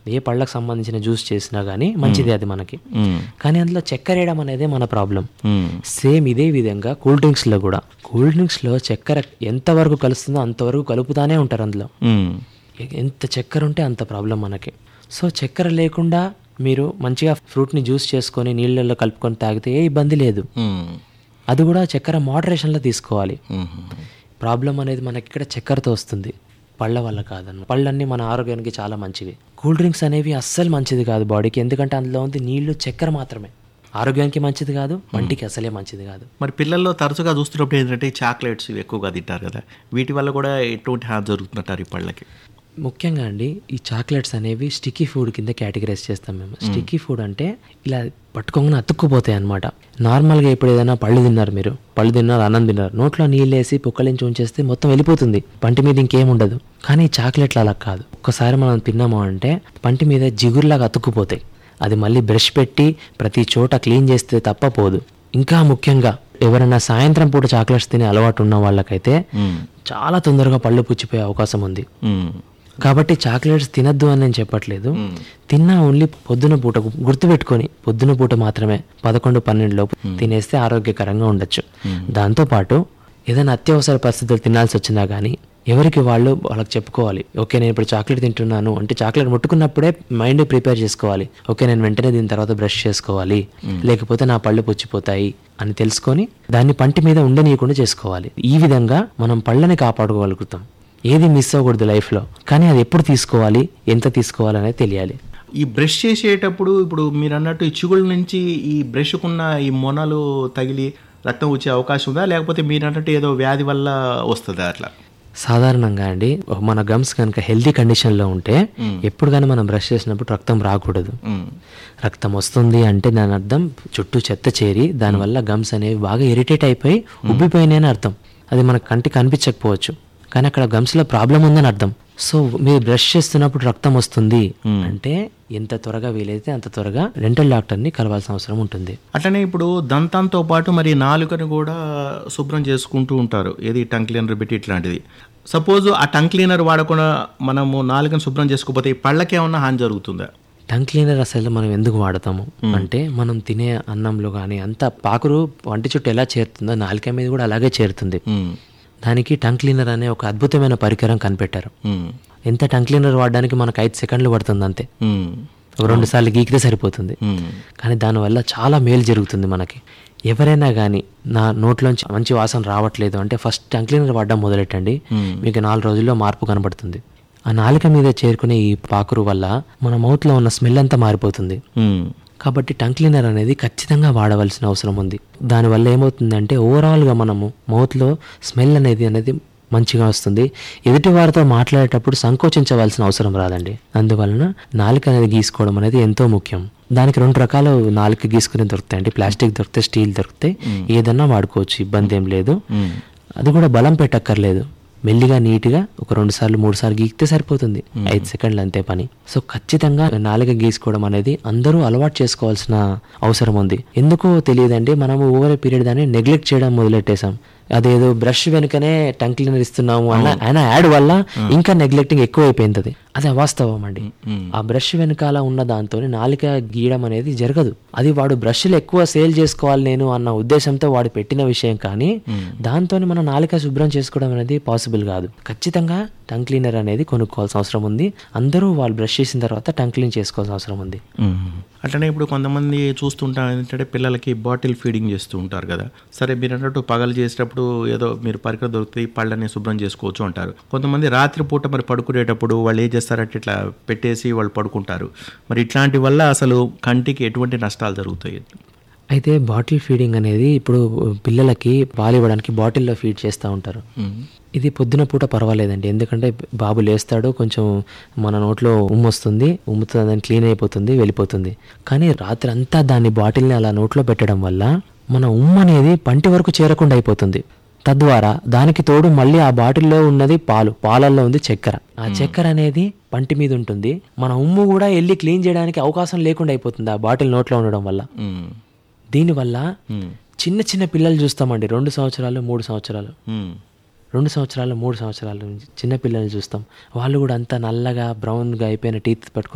ఏ పళ్ళకు సంబంధించిన జ్యూస్ చేసినా కానీ మంచిది అది మనకి మ్మ్. కానీ అందులో చక్కెర వేయడం అనేది మన ప్రాబ్లం మ్మ్. సేమ్ ఇదే విధంగా కూల్ డ్రింక్స్లో కూడా కూల్ డ్రింక్స్లో చక్కెర ఎంతవరకు కలుస్తుందో అంతవరకు కలుపుతానే ఉంటారు అందులో మ్మ్. ఎంత చక్కెర ఉంటే అంత ప్రాబ్లం మనకి సో చక్కెర లేకుండా మీరు మంచిగా ఫ్రూట్ని జ్యూస్ చేసుకొని నీళ్ళల్లో కలుపుకొని తాగితే ఏ ఇబ్బంది లేదు మ్మ్. అది కూడా చక్కెర మోడరేషన్లో తీసుకోవాలి మ్మ్. ప్రాబ్లం అనేది మనకి ఇక్కడ చక్కెరతో వస్తుంది పళ్ళ వల్ల కాదన్న పళ్ళన్నీ మన ఆరోగ్యానికి చాలా మంచివి కూల్ డ్రింక్స్ అనేవి అస్సలు మంచిది కాదు బాడీకి ఎందుకంటే అందులో ఉంది నీళ్లు చక్కెర మాత్రమే ఆరోగ్యానికి మంచిది కాదు వంటికి అసలే మంచిది కాదు మరి పిల్లల్లో తరచుగా చూస్తున్నప్పుడు ఏంటంటే చాక్లెట్స్ ఇవి ఎక్కువగా తింటారు కదా వీటి వల్ల కూడా ఎటువంటి హాని జరుగుతుంటారు ఈ పళ్ళకి ముఖ్యంగా అండి ఈ చాక్లెట్స్ అనేవి స్టిక్కీ ఫుడ్ కింద కేటగిరైజ్ చేస్తాం మేము స్టిక్కీ ఫుడ్ అంటే ఇలా పట్టుకోగానే అతుక్కుపోతాయి అనమాట నార్మల్గా ఇప్పుడు ఏదైనా పళ్ళు తిన్నారు మీరు పళ్ళు తిన్నారు అన్నం తిన్నారు నోట్లో నీళ్ళు వేసి పుక్కలించి ఉంచేస్తే మొత్తం వెళ్ళిపోతుంది పంటి మీద ఇంకేం ఉండదు కానీ ఈ చాక్లెట్లు అలా కాదు ఒక్కసారి మనం తిన్నాము అంటే పంటి మీద జిగురులాగా అతుక్కుపోతాయి అది మళ్ళీ బ్రష్ పెట్టి ప్రతి చోట క్లీన్ చేస్తే తప్ప పోదు ఇంకా ముఖ్యంగా ఎవరైనా సాయంత్రం పూట చాక్లెట్స్ తినే అలవాటు ఉన్న వాళ్ళకైతే మ్మ్. చాలా తొందరగా పళ్ళు పుచ్చిపోయే అవకాశం ఉంది మ్మ్. కాబట్టి చాక్లెట్స్ తినద్దు అని నేను చెప్పట్లేదు తిన్నా ఓన్లీ పొద్దున పూట గుర్తుపెట్టుకొని పొద్దున పూట మాత్రమే పదకొండు పన్నెండు లోపు తినేస్తే ఆరోగ్యకరంగా ఉండొచ్చు దాంతోపాటు ఏదైనా అత్యవసర పరిస్థితులు తినాల్సి వచ్చినా కానీ ఎవరికి వాళ్ళు వాళ్ళకి చెప్పుకోవాలి ఓకే నేను ఇప్పుడు చాక్లెట్ తింటున్నాను అంటే చాక్లెట్ ముట్టుకున్నప్పుడే మైండ్ ప్రిపేర్ చేసుకోవాలి ఓకే నేను వెంటనే దీని తర్వాత బ్రష్ చేసుకోవాలి లేకపోతే నా పళ్ళు పుచ్చిపోతాయి అని తెలుసుకొని దాన్ని పంటి మీద ఉండనీయకుండా చేసుకోవాలి ఈ విధంగా మనం పళ్ళని కాపాడుకోగలుగుతాం ఏది మిస్ అవ్వకూడదు లైఫ్లో కానీ అది ఎప్పుడు తీసుకోవాలి ఎంత తీసుకోవాలి అనేది తెలియాలి ఈ బ్రష్ చేసేటప్పుడు ఇప్పుడు మీరు అన్నట్టు ఈ చిగుళ్ళ నుంచి ఈ బ్రష్కున్న ఈ మొనలు తగిలి రక్తం వచ్చే అవకాశం ఉందా లేకపోతే మీరు అన్నట్టు ఏదో వ్యాధి వల్ల వస్తుందా అట్లా సాధారణంగా అండి మన గమ్స్ కనుక హెల్తీ కండిషన్లో ఉంటే ఎప్పుడు కానీ మనం బ్రష్ చేసినప్పుడు రక్తం రాకూడదు మ్మ్. రక్తం వస్తుంది అంటే దాని అర్థం చుట్టూ చెత్త చేరి దానివల్ల గమ్స్ అనేవి బాగా ఇరిటేట్ అయిపోయి ఉబ్బిపోయినాయి అని అర్థం అది మన కంటికి కనిపించకపోవచ్చు కానీ అక్కడ గమ్స్లో ప్రాబ్లం ఉందని అర్థం సో మీరు బ్రష్ చేస్తున్నప్పుడు రక్తం వస్తుంది అంటే ఎంత త్వరగా వీలైతే అంత త్వరగా డెంటల్ డాక్టర్ని కలవాల్సిన అవసరం ఉంటుంది అట్లనే ఇప్పుడు దంతంతో పాటు మరి నాలుకను కూడా శుభ్రం చేసుకుంటూ ఉంటారు ఏది టంగ్ క్లీనర్ పెట్టి ఇట్లాంటిది సపోజ్ ఆ టంగ్ క్లీనర్ వాడకుండా మనము నాలుకను శుభ్రం చేసుకోకపోతే ఈ పళ్ళకి ఏమన్నా హాని జరుగుతుందా టంగ్ క్లీనర్ అసలు మనం ఎందుకు వాడతాము అంటే మనం తినే అన్నంలో కానీ అంత పాకురు వంటి చుట్టూ ఎలా చేరుతుందో నాలుక మీద కూడా అలాగే చేరుతుంది మ్మ్. దానికి టంగ్ క్లీనర్ అనే ఒక అద్భుతమైన పరికరం కనిపెట్టారు మ్మ్. ఎంత టంగ్ క్లీనర్ వాడడానికి మనకు ఐదు సెకండ్లు పడుతుంది అంతే మ్మ్. ఒక రెండు సార్లు గీకితే సరిపోతుంది మ్మ్. కానీ దానివల్ల చాలా మేలు జరుగుతుంది మనకి ఎవరైనా కానీ నా నోట్లోంచి మంచి వాసన రావట్లేదు అంటే ఫస్ట్ టంగ్ క్లీనర్ వాడడం మొదలెట్టండి మీకు నాలుగు రోజుల్లో మార్పు కనబడుతుంది ఆ నాలుక మీద చేరుకునే ఈ పాకురు వల్ల మన మౌత్లో ఉన్న స్మెల్ అంతా మారిపోతుంది మ్మ్. కాబట్టి టంగ్ క్లీనర్ అనేది ఖచ్చితంగా వాడవలసిన అవసరం ఉంది దానివల్ల ఏమవుతుందంటే ఓవరాల్గా మనము మౌత్లో స్మెల్ అనేది అనేది మంచిగా వస్తుంది ఎదుటి వారితో మాట్లాడేటప్పుడు సంకోచించవలసిన అవసరం రాదండి అందువలన నాలుక అనేది గీసుకోవడం అనేది ఎంతో ముఖ్యం దానికి రెండు రకాల నాలుక గీసుకుని దొరుకుతాయండి ప్లాస్టిక్ దొరికితే స్టీల్ దొరికితే ఏదన్నా వాడుకోవచ్చు ఇబ్బంది ఏం లేదు మ్మ్. అది కూడా బలం పెట్టక్కర్లేదు మెల్లిగా నీట్గా ఒక రెండు సార్లు మూడు సార్లు గీకితే సరిపోతుంది ఐదు సెకండ్లు అంతే పని సో ఖచ్చితంగా నాలుక గీసుకోవడం అనేది అందరూ అలవాటు చేసుకోవాల్సిన అవసరం ఉంది ఎందుకో తెలియదండి మనము ఓవర్ పీరియడ్ దాన్ని నెగ్లెక్ట్ చేయడం మొదలెట్టేసాం అదేదో బ్రష్ వెనుకనే టంగ్ క్లీనర్ ఇస్తున్నాము అన్న ఆయన యాడ్ వల్ల ఇంకా నెగ్లెక్టింగ్ ఎక్కువ అయిపోయింది అది అది అవాస్తవం అండి ఆ బ్రష్ వెనకాల ఉన్న దాంతో నాలిక గీయడం అనేది జరగదు అది వాడు బ్రష్లు ఎక్కువ సేల్ చేసుకోవాలి నేను అన్న ఉద్దేశంతో వాడు పెట్టిన విషయం కానీ దాంతో మన నాలిక శుభ్రం చేసుకోవడం అనేది పాసిబుల్ కాదు ఖచ్చితంగా టంగ్ క్లీనర్ అనేది కొనుక్కోవాల్సిన అవసరం ఉంది అందరూ వాళ్ళు బ్రష్ చేసిన తర్వాత టంగ్ క్లీన్ చేసుకోవాల్సిన అవసరం ఉంది మ్మ్. అట్లనే ఇప్పుడు కొంతమంది చూస్తుంటారు ఏంటంటే పిల్లలకి బాటిల్ ఫీడింగ్ చేస్తూ ఉంటారు కదా సరే మీరు అన్నట్టు పగలు చేసేటప్పుడు ఏదో మీరు పరికరం దొరుకుతాయి పళ్ళని శుభ్రం చేసుకోవచ్చు అంటారు కొంతమంది రాత్రిపూట మరి పడుకునేటప్పుడు వాళ్ళు ఏం చేస్తారంటే ఇట్లా పెట్టేసి వాళ్ళు పడుకుంటారు మరి ఇట్లాంటి వల్ల అసలు కంటికి ఎటువంటి నష్టాలు జరుగుతాయి అయితే బాటిల్ ఫీడింగ్ అనేది ఇప్పుడు పిల్లలకి పాలు ఇవ్వడానికి బాటిల్లో ఫీడ్ చేస్తూ ఉంటారు ఇది పొద్దున పూట పర్వాలేదండి ఎందుకంటే బాబు లేస్తాడు కొంచెం మన నోట్లో ఉమ్ము వస్తుంది ఉమ్ముతో దాన్ని క్లీన్ అయిపోతుంది వెళ్ళిపోతుంది కానీ రాత్రి అంతా దాన్ని బాటిల్ని అలా నోట్లో పెట్టడం వల్ల మన ఉమ్ము అనేది పంటి వరకు చేరకుండా అయిపోతుంది తద్వారా దానికి తోడు మళ్ళీ ఆ బాటిల్లో ఉన్నది పాలు పాలల్లో ఉంది చక్కెర ఆ చక్కెర అనేది పంటి మీద ఉంటుంది మన ఉమ్ము కూడా వెళ్ళి క్లీన్ చేయడానికి అవకాశం లేకుండా అయిపోతుంది ఆ బాటిల్ నోట్లో ఉండడం వల్ల మ్మ్. దీనివల్ల మ్మ్. చిన్న చిన్న పిల్లలు చూస్తామండి రెండు సంవత్సరాలు మూడు సంవత్సరాలు మ్మ్. రెండు సంవత్సరాలు మూడు సంవత్సరాల నుంచి చిన్న పిల్లల్ని చూస్తాం వాళ్ళు కూడా అంతా నల్లగా బ్రౌన్గా అయిపోయిన టీత్ పట్టుకొని